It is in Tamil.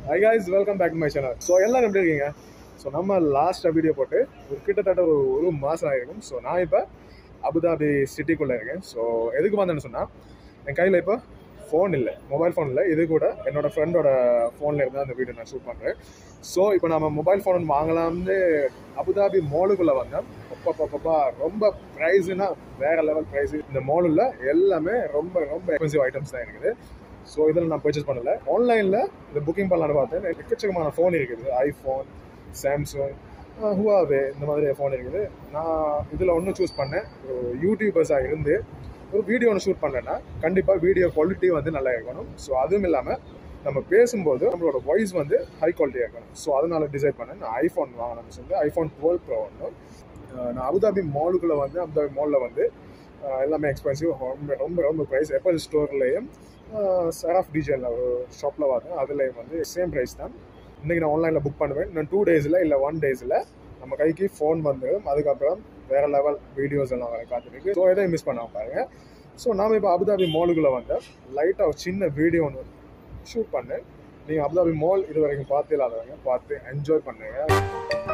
high guys welcome back to my channel so எல்லாரும் எப்படி இருக்கீங்க ஸோ நம்ம லாஸ்ட்டாக வீடியோ போட்டு ஒரு கிட்டத்தட்ட ஒரு ஒரு மாதம் ஆகிருக்கும் ஸோ நான் இப்போ அபுதாபி சிட்டிக்குள்ளே இருக்கேன் ஸோ எதுக்கு வந்தேன்னு சொன்னால் என் கையில் இப்போ ஃபோன் இல்லை மொபைல் ஃபோன் இல்லை இது கூட என்னோட ஃப்ரெண்டோட ஃபோனில் இருந்து அந்த வீடியோ நான் ஷூட் பண்ணுறேன் ஸோ இப்போ நம்ம மொபைல் ஃபோன் வாங்கலாம்னு அபுதாபி மாலுக்குள்ளே வந்தேன் அப்பப்பப்பா ரொம்ப ப்ரைஸுனா வேற லெவல் ப்ரைஸ் இந்த மாலில் எல்லாமே ரொம்ப ரொம்ப எக்ஸ்பென்சிவ் ஐட்டம்ஸ் தான் இருக்குது ஸோ இதில் நான் பர்ச்சேஸ் பண்ணல ஆன்லைனில் இந்த புக்கிங் பண்ணலான்னு பார்த்தேன் எக்கச்சக்கமான ஃபோன் இருக்குது ஐஃபோன் சாம்சங் ஹுவாவே இந்த மாதிரி ஃபோன் இருக்குது நான் இதில் ஒன்று சூஸ் பண்ணேன் ஒரு யூடியூபர்ஸாக இருந்து ஒரு வீடியோ ஒன்று ஷூட் பண்ணேன்னா கண்டிப்பாக வீடியோ குவாலிட்டி வந்து நல்லா இருக்கணும் ஸோ அதுவும் இல்லாமல் நம்ம பேசும்போது நம்மளோட வாய்ஸ் வந்து ஹை குவாலிட்டியாக இருக்கணும் ஸோ அதனால டிசைட் பண்ணேன் நான் ஐஃபோன் வாங்கணும்னு சொல்லி ஐஃபோன் டுவெல் ப்ரோ ஒன்று நான் அபுதாபி மாலுக்குள்ளே வந்து அபுதாபி மாலில் வந்து அஹ், எல்லாமே எக்ஸ்பென்சிவ் ரொம்ப ரொம்ப ரொம்ப ப்ரைஸ் எப்பல் ஸ்டோர்லேயும் சராஃப் டிஜியில் ஒரு ஷாப்பில் பார்த்தேன் அதுலேயும் வந்து சேம் ப்ரைஸ் தான் இன்றைக்கி நான் ஆன்லைனில் புக் பண்ணுவேன் இன்னும் டூ டேஸில் இல்லை ஒன் டேஸில் நம்ம கைக்கு ஃபோன் வந்துடும் அதுக்கப்புறம் வேறு லெவல் வீடியோஸ் எல்லாம் வர காத்துருக்கு ஸோ எதையும் மிஸ் பண்ணாம பாருங்க ஸோ நாம் இப்போ அபுதாபி மாலுக்குள்ளே வந்து லைட்டாக ஒரு சின்ன வீடியோ ஒன்று ஷூட் பண்ணேன் நீங்கள் அபுதாபி மால் இது வரைக்கும் பார்த்து இல்லாதவங்க பார்த்து என்ஜாய் பண்ணுங்க